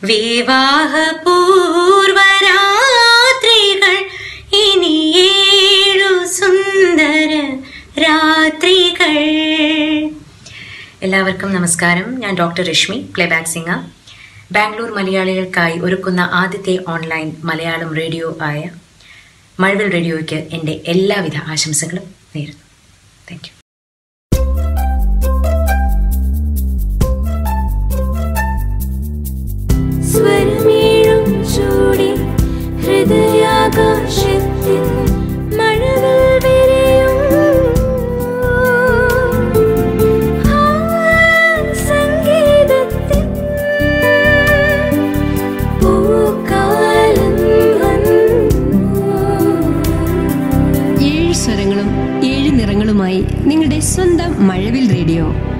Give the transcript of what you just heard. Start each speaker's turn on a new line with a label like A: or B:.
A: വിവാഹപൂർവരാത്രികൾ ഇനി ഏഴു സുന്ദര രാത്രികൾ എല്ലാവർക്കും നമസ്കാരം ഞാൻ doctor Rashmi playback singer Bangalore മലയാളികൾക്കായി ഒരുക്കുന്ന ആദ്യത്തെ ഓൺലൈൻ മലയാളം റേഡിയോ ആയ മഴവിൽ റേഡിയോയ്ക്ക് എൻ്റെ എല്ലാവിധ ആശംസകളും നേരുന്നു താങ്ക് യു
B: സ്വരമേഴും ചൂടി ഹൃദയാകാശത്തിൽ മഴവിൽ വിരിയും ആ സംഗീതത്തിൽ പൂക്കാലം വന്നു
C: ഏഴ് സ്വരങ്ങളും ഏഴ് നിറങ്ങളുമായി നിങ്ങളുടെ സ്വന്തം മഴവിൽ റേഡിയോ